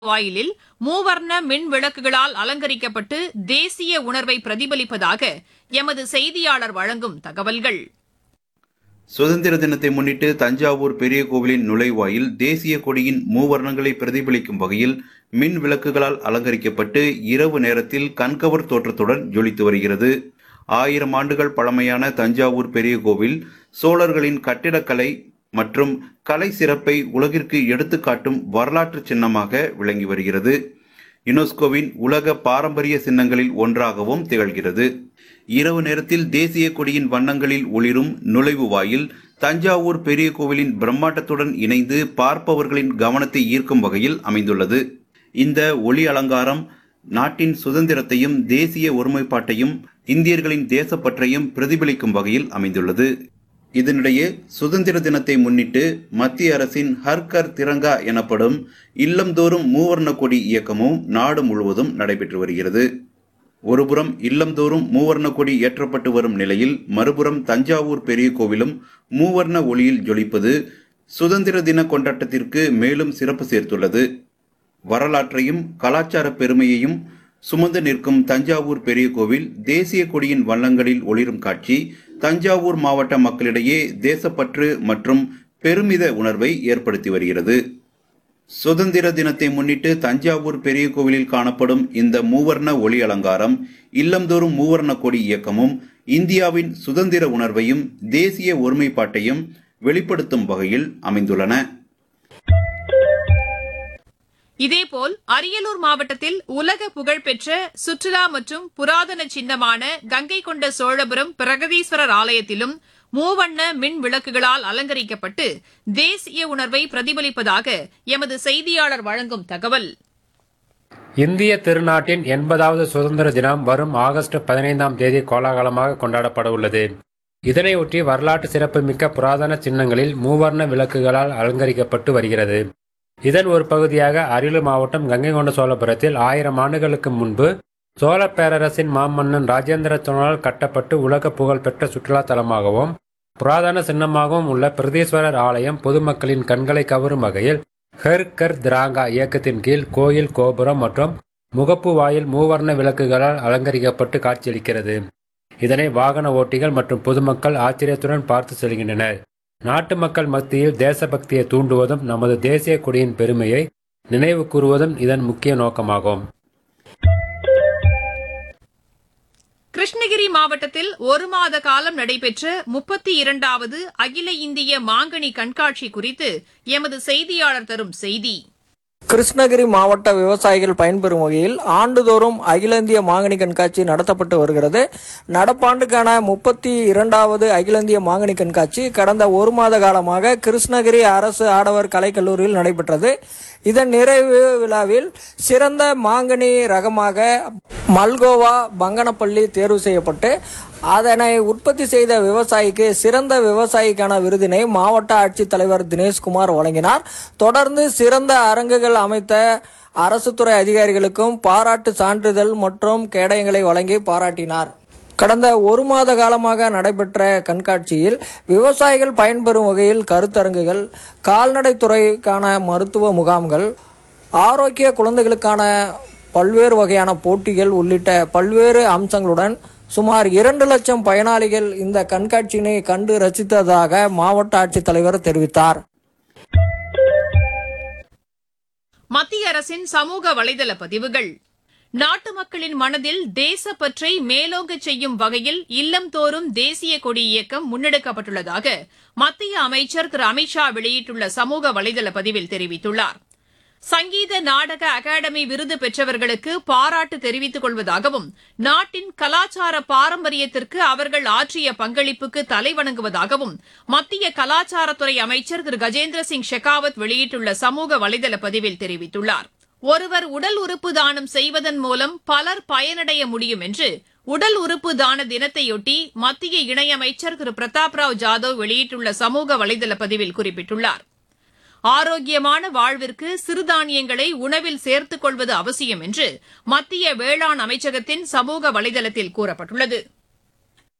வாயிலில் மூவர்ண மின் விளக்குகளால் அலங்கரிக்கப்பட்டு தேசிய உணர்வை பிரதிபலிப்பதாக எமது செய்தியாளர் வழங்கும் தகவல்கள் சுதந்திர தினத்தை முன்னிட்டு தஞ்சாவூர் பெரிய கோவிலின் நுழைவாயில் தேசிய கொடியின் மூவர்ணங்களை பிரதிபலிக்கும் வகையில் மின் விளக்குகளால் அலங்கரிக்கப்பட்டு இரவு நேரத்தில் கண்கவர் தோற்றத்துடன் ஜொலித்து வருகிறது ஆயிரம் ஆண்டுகள் பழமையான தஞ்சாவூர் பெரிய கோவில் சோழர்களின் கட்டிடக்கலை மற்றும் கலை சிறப்பை உலகிற்கு எடுத்துக்காட்டும் வரலாற்று சின்னமாக விளங்கி வருகிறது யுனெஸ்கோவின் உலக பாரம்பரிய சின்னங்களில் ஒன்றாகவும் திகழ்கிறது இரவு நேரத்தில் தேசிய கொடியின் வண்ணங்களில் ஒளிரும் நுழைவு வாயில் தஞ்சாவூர் பெரிய கோவிலின் பிரம்மாண்டத்துடன் இணைந்து பார்ப்பவர்களின் கவனத்தை ஈர்க்கும் வகையில் அமைந்துள்ளது இந்த ஒளி அலங்காரம் நாட்டின் சுதந்திரத்தையும் தேசிய ஒருமைப்பாட்டையும் இந்தியர்களின் தேசப்பற்றையும் பிரதிபலிக்கும் வகையில் அமைந்துள்ளது இதனிடையே சுதந்திர தினத்தை முன்னிட்டு மத்திய அரசின் ஹர்கர் திரங்கா எனப்படும் இல்லந்தோறும் மூவர்ண கொடி இயக்கமும் நாடு முழுவதும் நடைபெற்று வருகிறது ஒருபுறம் இல்லந்தோறும் மூவர்ண கொடி ஏற்றப்பட்டு வரும் நிலையில் மறுபுறம் தஞ்சாவூர் பெரிய கோவிலும் மூவர்ண ஒளியில் ஜொலிப்பது சுதந்திர தின கொண்டாட்டத்திற்கு மேலும் சிறப்பு சேர்த்துள்ளது வரலாற்றையும் கலாச்சார பெருமையையும் சுமந்து நிற்கும் தஞ்சாவூர் பெரிய கோவில் தேசிய கொடியின் வண்ணங்களில் ஒளிரும் காட்சி தஞ்சாவூர் மாவட்ட மக்களிடையே தேசப்பற்று மற்றும் பெருமித உணர்வை ஏற்படுத்தி வருகிறது சுதந்திர தினத்தை முன்னிட்டு தஞ்சாவூர் பெரிய கோவிலில் காணப்படும் இந்த மூவர்ண ஒளி அலங்காரம் இல்லந்தோறும் மூவர்ண கொடி இயக்கமும் இந்தியாவின் சுதந்திர உணர்வையும் தேசிய ஒருமைப்பாட்டையும் வெளிப்படுத்தும் வகையில் அமைந்துள்ளன இதேபோல் அரியலூர் மாவட்டத்தில் உலக புகழ்பெற்ற சுற்றுலா மற்றும் புராதன சின்னமான கங்கை கொண்ட சோழபுரம் பிரகதீஸ்வரர் ஆலயத்திலும் மூவண்ண மின் விளக்குகளால் அலங்கரிக்கப்பட்டு தேசிய உணர்வை பிரதிபலிப்பதாக எமது செய்தியாளர் வழங்கும் தகவல் இந்திய திருநாட்டின் எண்பதாவது சுதந்திர தினம் வரும் ஆகஸ்ட் பதினைந்தாம் தேதி கோலாகலமாக கொண்டாடப்பட உள்ளது இதனையொட்டி வரலாற்று சிறப்புமிக்க புராதன சின்னங்களில் மூவர்ண விளக்குகளால் அலங்கரிக்கப்பட்டு வருகிறது இதன் ஒரு பகுதியாக அரியலூர் மாவட்டம் கங்கை கொண்ட சோழபுரத்தில் ஆயிரம் ஆண்டுகளுக்கு முன்பு சோழ பேரரசின் மாமன்னன் ராஜேந்திர சோழனால் கட்டப்பட்டு உலக புகழ்பெற்ற சுற்றுலா தலமாகவும் புராதன சின்னமாகவும் உள்ள பிரதீஸ்வரர் ஆலயம் பொதுமக்களின் கண்களை கவரும் வகையில் ஹெர் கர் திராங்கா இயக்கத்தின் கீழ் கோயில் கோபுரம் மற்றும் முகப்பு வாயில் மூவர்ண விளக்குகளால் அலங்கரிக்கப்பட்டு காட்சியளிக்கிறது இதனை வாகன ஓட்டிகள் மற்றும் பொதுமக்கள் ஆச்சரியத்துடன் பார்த்து செல்கின்றனர் நாட்டு மக்கள் மத்தியில் தேசபக்தியை தூண்டுவதும் நமது தேசிய கொடியின் பெருமையை நினைவு கூறுவதும் இதன் முக்கிய நோக்கமாகும் கிருஷ்ணகிரி மாவட்டத்தில் ஒரு மாத காலம் நடைபெற்ற முப்பத்தி இரண்டாவது அகில இந்திய மாங்கனி கண்காட்சி குறித்து எமது செய்தியாளர் தரும் செய்தி கிருஷ்ணகிரி மாவட்ட விவசாயிகள் பயன்பெறும் வகையில் ஆண்டுதோறும் அகில இந்திய மாங்கனி கண்காட்சி நடத்தப்பட்டு வருகிறது நடப்பாண்டுக்கான முப்பத்தி இரண்டாவது அகில இந்திய மாங்கனி கண்காட்சி கடந்த ஒரு மாத காலமாக கிருஷ்ணகிரி அரசு ஆடவர் கலைக்கல்லூரியில் நடைபெற்றது இதன் நிறைவு விழாவில் சிறந்த மாங்கனி ரகமாக மல்கோவா பங்கனப்பள்ளி தேர்வு செய்யப்பட்டு அதனை உற்பத்தி செய்த விவசாயிக்கு சிறந்த விவசாயிக்கான விருதினை மாவட்ட ஆட்சித்தலைவர் தினேஷ்குமார் வழங்கினார் தொடர்ந்து சிறந்த அரங்குகள் அமைத்த அரசு துறை அதிகாரிகளுக்கும் பாராட்டு சான்றிதழ் மற்றும் கேடயங்களை வழங்கி பாராட்டினார் கடந்த ஒரு மாத காலமாக நடைபெற்ற கண்காட்சியில் விவசாயிகள் பயன்பெறும் வகையில் கருத்தரங்குகள் கால்நடைத்துறைக்கான மருத்துவ முகாம்கள் ஆரோக்கிய குழந்தைகளுக்கான பல்வேறு வகையான போட்டிகள் உள்ளிட்ட பல்வேறு அம்சங்களுடன் சுமார் இரண்டு லட்சம் பயனாளிகள் இந்த கண்காட்சியினை கண்டு ரசித்ததாக மாவட்ட ஆட்சித்தலைவர் தெரிவித்தார் மத்திய அரசின் சமூக வலைதள பதிவுகள் நாட்டு மக்களின் மனதில் தேசப்பற்றை மேலோங்கச் செய்யும் வகையில் இல்லம்தோறும் தேசிய கொடி இயக்கம் முன்னெடுக்கப்பட்டுள்ளதாக மத்திய அமைச்சர் திரு அமித்ஷா வெளியிட்டுள்ள சமூக வலைதள பதிவில் தெரிவித்துள்ளார் சங்கீத நாடக அகாடமி விருது பெற்றவர்களுக்கு பாராட்டு தெரிவித்துக் கொள்வதாகவும் நாட்டின் கலாச்சார பாரம்பரியத்திற்கு அவர்கள் ஆற்றிய பங்களிப்புக்கு தலைவணங்குவதாகவும் மத்திய கலாச்சாரத்துறை அமைச்சர் திரு கஜேந்திர சிங் ஷெகாவத் வெளியிட்டுள்ள சமூக வலைதள பதிவில் தெரிவித்துள்ளார் ஒருவர் உடல் உறுப்பு தானம் செய்வதன் மூலம் பலர் பயனடைய முடியும் என்று உடல் உறுப்பு தான தினத்தையொட்டி மத்திய இணையமைச்சர் திரு பிரதாப் ராவ் ஜாதவ் வெளியிட்டுள்ள சமூக வலைதள பதிவில் குறிப்பிட்டுள்ளார் ஆரோக்கியமான வாழ்விற்கு சிறுதானியங்களை உணவில் சேர்த்துக் கொள்வது அவசியம் என்று மத்திய வேளாண் அமைச்சகத்தின் சமூக வலைதளத்தில் கூறப்பட்டுள்ளது